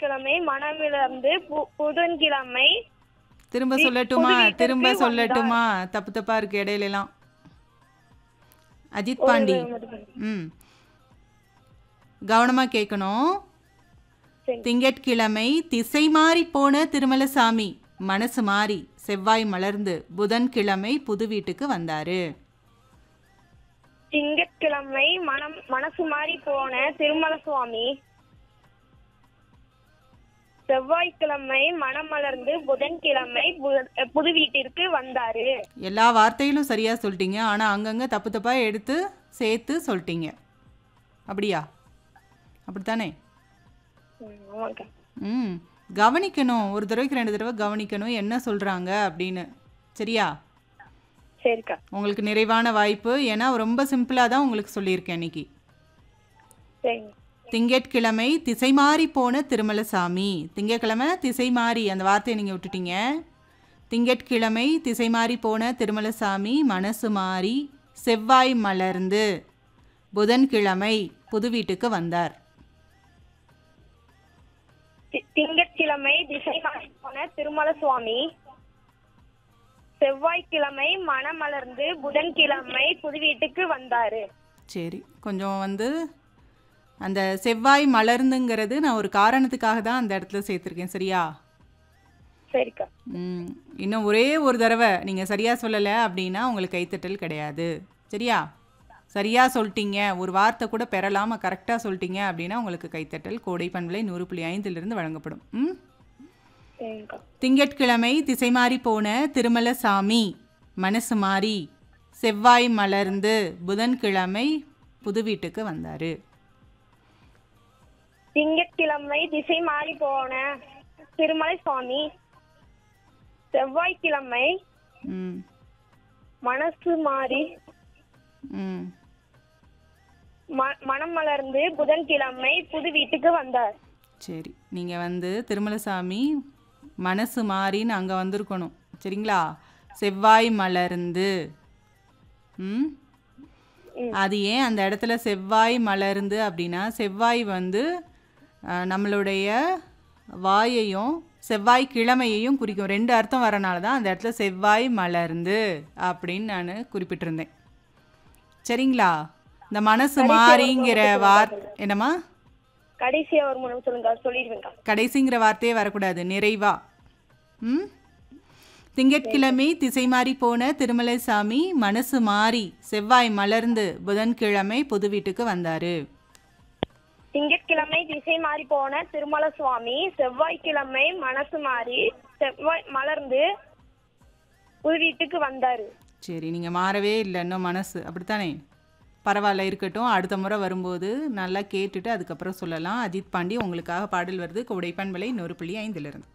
செவ்வாய்க்கிழமை மனமிழந்து பு- புதன்கிழமை திரும்ப வீ- சொல்லட்டுமா புது வீட்டுக்கு திரும்ப வந்தார். சொல்லட்டுமா தப்பு தப்பா இருக்கு இடையில எல்லாம் அஜித் பாண்டி ம் கவனமா கேட்கணும் சரி. திங்கட்கிழமை திசை மாறி போன திருமலசாமி மனசு மாறி செவ்வாய் மலர்ந்து புதன்கிழமை புது வீட்டுக்கு வந்தாரு திங்கட்கிழமை மனம் மனசு மாறி போன திருமல சுவாமி செவ்வாய்க்கிழமை மனம் மலர்ந்து புதன்கிழமை புத- புது வீட்டிற்கு வந்தாரு எல்லா வார்த்தையிலும் சரியா சொல்லிட்டீங்க ஆனா அங்கங்க தப்பு தப்பா எடுத்து சேர்த்து சொல்லிட்டீங்க அப்படியா அப்படித்தானே ம், ஆமாக்கா ம் கவனிக்கணும் ஒரு தடவைக்கு ரெண்டு தடவை கவனிக்கணும் என்ன சொல்றாங்க அப்படின்னு சரியா சரிக்கா உங்களுக்கு நிறைவான வாய்ப்பு ஏன்னா ரொம்ப சிம்பிளாக தான் உங்களுக்கு சொல்லியிருக்கேன் இன்னைக்கு சரிங்க திங்கட்கிழமை திசை மாறி போன திருமலசாமி திங்கட்கிழமை திசை மாறி அந்த வார்த்தையை நீங்கள் விட்டுட்டீங்க திங்கட்கிழமை திசை மாறி போன திருமலசாமி மனசு மாறி செவ்வாய் மலர்ந்து புதன்கிழமை புது வீட்டுக்கு வந்தார் தி- திங்கட்கிழமை திசை மாறி போன திருமல சுவாமி செவ்வாய்க்கிழமை மனம் மலர்ந்து புதன்கிழமை புது வீட்டுக்கு வந்தாரு சரி கொஞ்சம் வந்து அந்த செவ்வாய் மலர்ந்துங்கிறது நான் ஒரு காரணத்துக்காக தான் அந்த இடத்துல சேர்த்துருக்கேன் சரியா சரிக்கா ம், இன்னும் ஒரே ஒரு தடவை நீங்கள் சரியாக சொல்லலை அப்படின்னா உங்களுக்கு கைத்தட்டல் கிடையாது சரியா சரியாக சொல்லிட்டீங்க ஒரு வார்த்தை கூட பெறலாமல் கரெக்டாக சொல்லிட்டீங்க அப்படின்னா உங்களுக்கு கைத்தட்டல் கோடை பண்பலை நூறு புள்ளி ஐந்திலிருந்து வழங்கப்படும் ம் சரிங்கக்கா திங்கட்கிழமை திசை மாறி போன திருமலசாமி மனசு மாறி செவ்வாய் மலர்ந்து புதன்கிழமை புது வீட்டுக்கு வந்தார் திங்கட்கிழமை திசை மாறி போன திருமலை சுவாமி செவ்வாய்க்கிழமை ம் மனசு மாறி ம் ம- மனம் மலர்ந்து புதன்கிழமை புது வீட்டுக்கு வந்தார் சரி நீங்கள் வந்து திருமலசாமி மனசு மாறின்னு அங்கே வந்திருக்கணும் சரிங்களா செவ்வாய் மலர்ந்து ம் அது ஏன் அந்த இடத்துல செவ்வாய் மலர்ந்து அப்படின்னா செவ்வாய் வந்து அஹ், நம்மளுடைய வாயையும் செவ்வாய் கிழமையையும் குறிக்கும் ரெண்டு அர்த்தம் வரனால தான் அந்த இடத்துல செவ்வாய் மலர்ந்து அப்படின்னு நான் குறிப்பிட்டிருந்தேன் சரிங்களா இந்த மனசு மாறிங்கிற வார் என்னம்மா கடைசியா ஒரு முறை சொல்லுங்க சொல்லிடுவேங்க கடைசிங்கிற வார்த்தையே வரக்கூடாது நிறைவா ம் திங்கட்கிழமை திசை மாறி போன திருமலைசாமி மனசு மாறி செவ்வாய் மலர்ந்து புதன்கிழமை புது வீட்டுக்கு வந்தாரு திங்கட்கிழமை திசை மாறி போன திருமல சுவாமி செவ்வாய்க்கிழமை மனசு மாறி செவ்வாய் மலர்ந்து புது வீட்டுக்கு வந்தாரு சரி நீங்கள் மாறவே இல்லை இன்னும் மனசு அப்படித்தானே பரவாயில்ல இருக்கட்டும் அடுத்த முறை வரும்போது நல்லா கேட்டுட்டு அதுக்கப்புறம் சொல்லலாம் அஜித் பாண்டி உங்களுக்காக பாடல் வருது கோடைப்பண்பலை நூறு புள்ளி ஐந்திலிருந்து